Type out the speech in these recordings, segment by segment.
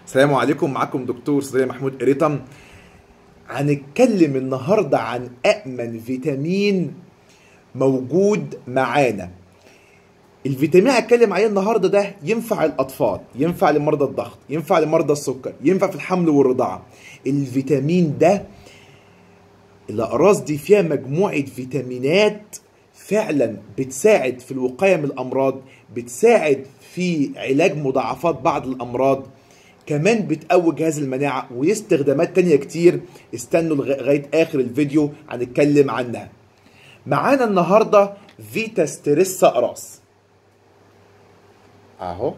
السلام عليكم معكم دكتور صديق محمود قريطم هنتكلم النهارده عن أأمن فيتامين موجود معانا الفيتامين هتكلم عليه النهارده ده ينفع الاطفال ينفع لمرضى الضغط ينفع لمرضى السكر ينفع في الحمل والرضاعه الفيتامين ده الاقراص دي فيها مجموعه فيتامينات فعلا بتساعد في الوقايه من الامراض بتساعد في علاج مضاعفات بعض الامراض كمان بتقوي جهاز المناعه وليه استخدامات تانية كتير استنوا لغايه اخر الفيديو هنتكلم عنها معانا النهارده فيتا ستريس اقراص اهو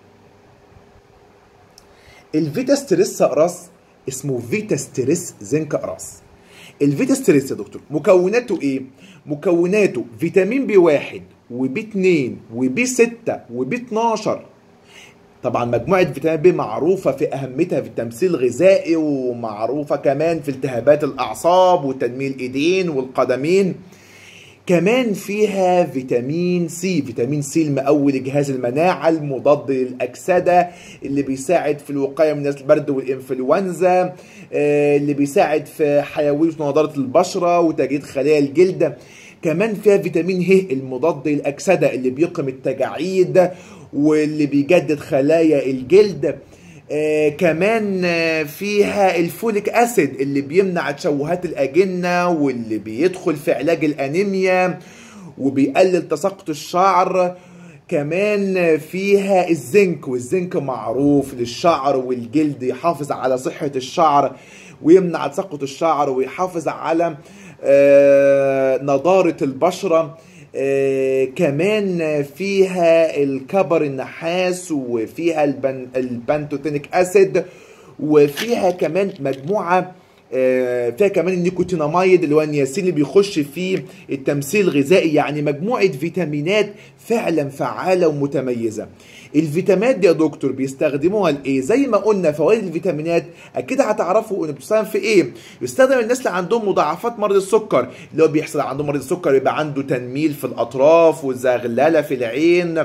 الفيتا ستريس اقراص اسمه فيتا ستريس زنك اقراص الفيتا ستريس يا دكتور مكوناته ايه مكوناته فيتامين بي واحد وبي 2 وبي 6 وبي 12 طبعا مجموعة فيتامين بي معروفة في أهميتها في التمثيل الغذائي ومعروفة كمان في التهابات الأعصاب وتنميل الإيدين والقدمين كمان فيها فيتامين سي فيتامين سي المقوي لجهاز المناعة المضاد للأكسدة اللي بيساعد في الوقاية من البرد والإنفلونزا اللي بيساعد في حيوية ونضارة البشرة وتجديد خلايا الجلد كمان فيها فيتامين ه المضاد للأكسدة اللي بيقم التجاعيد واللي بيجدد خلايا الجلد آه كمان آه فيها الفوليك اسيد اللي بيمنع تشوهات الاجنه واللي بيدخل في علاج الانيميا وبيقلل تساقط الشعر كمان فيها الزنك والزنك معروف للشعر والجلد يحافظ على صحة الشعر ويمنع تساقط الشعر ويحافظ على آه نضارة البشرة آه كمان فيها الكبر النحاس وفيها البن البنتوتينيك اسيد وفيها كمان مجموعه آه فيها كمان النيكوتيناميد اللي هو النياسين اللي بيخش في التمثيل الغذائي يعني مجموعه فيتامينات فعلا فعاله ومتميزه الفيتامينات دي يا دكتور بيستخدموها لايه زي ما قلنا فوائد الفيتامينات اكيد هتعرفوا ان بتستخدم في ايه يستخدم الناس اللي عندهم مضاعفات مرض السكر اللي هو بيحصل عندهم مرض السكر يبقى عنده تنميل في الاطراف وزغلله في العين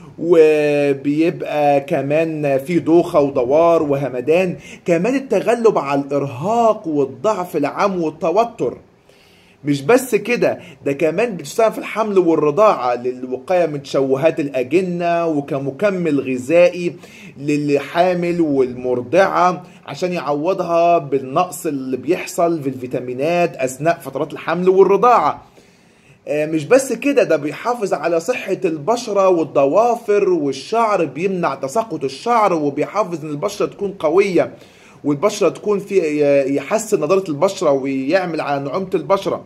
وبيبقى كمان في دوخة ودوار وهمدان كمان التغلب على الإرهاق والضعف العام والتوتر مش بس كده ده كمان بتشتغل في الحمل والرضاعة للوقاية من تشوهات الأجنة وكمكمل غذائي للحامل والمرضعة عشان يعوضها بالنقص اللي بيحصل في الفيتامينات أثناء فترات الحمل والرضاعة مش بس كده ده بيحافظ على صحة البشرة والضوافر والشعر بيمنع تساقط الشعر وبيحافظ ان البشرة تكون قوية والبشرة تكون في يحسن نضارة البشرة ويعمل على نعومة البشرة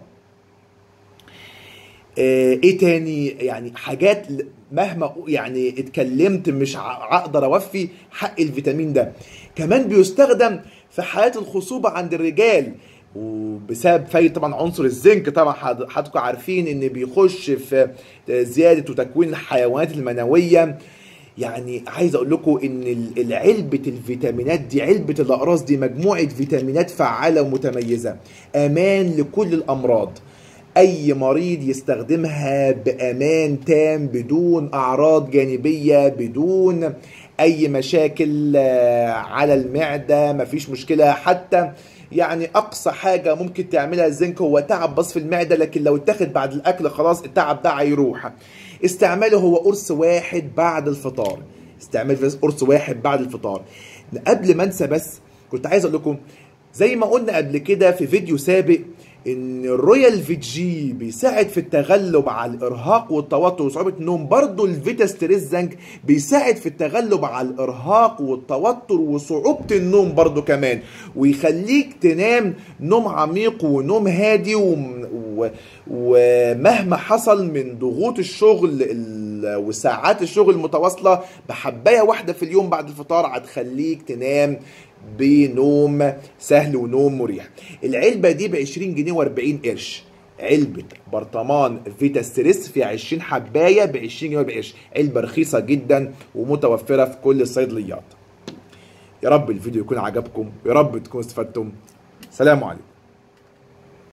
ايه تاني يعني حاجات مهما يعني اتكلمت مش هقدر اوفي حق الفيتامين ده كمان بيستخدم في حالات الخصوبة عند الرجال وبسبب فايد طبعا عنصر الزنك طبعا حضراتكم عارفين ان بيخش في زياده وتكوين الحيوانات المنويه يعني عايز اقول لكم ان علبه الفيتامينات دي علبه الاقراص دي مجموعه فيتامينات فعاله ومتميزه امان لكل الامراض اي مريض يستخدمها بامان تام بدون اعراض جانبيه بدون اي مشاكل على المعده مفيش مشكله حتى يعني اقصى حاجه ممكن تعملها الزنك هو تعب بس في المعده لكن لو اتاخد بعد الاكل خلاص التعب ده هيروح استعماله هو قرص واحد بعد الفطار استعمال قرص واحد بعد الفطار قبل ما انسى بس كنت عايز اقول لكم زي ما قلنا قبل كده في فيديو سابق ان الرويال في جي بيساعد في التغلب على الارهاق والتوتر وصعوبه النوم برضه الفيتا ستريس زنك بيساعد في التغلب على الارهاق والتوتر وصعوبه النوم برضه كمان ويخليك تنام نوم عميق ونوم هادي و... و... ومهما حصل من ضغوط الشغل وساعات الشغل المتواصله بحبايه واحده في اليوم بعد الفطار هتخليك تنام بنوم سهل ونوم مريح العلبة دي ب 20 جنيه و40 قرش علبة برطمان فيتا ستريس فيها 20 حباية ب 20 جنيه و40 قرش علبة رخيصة جدا ومتوفرة في كل الصيدليات يا رب الفيديو يكون عجبكم يا رب تكونوا استفدتم سلام عليكم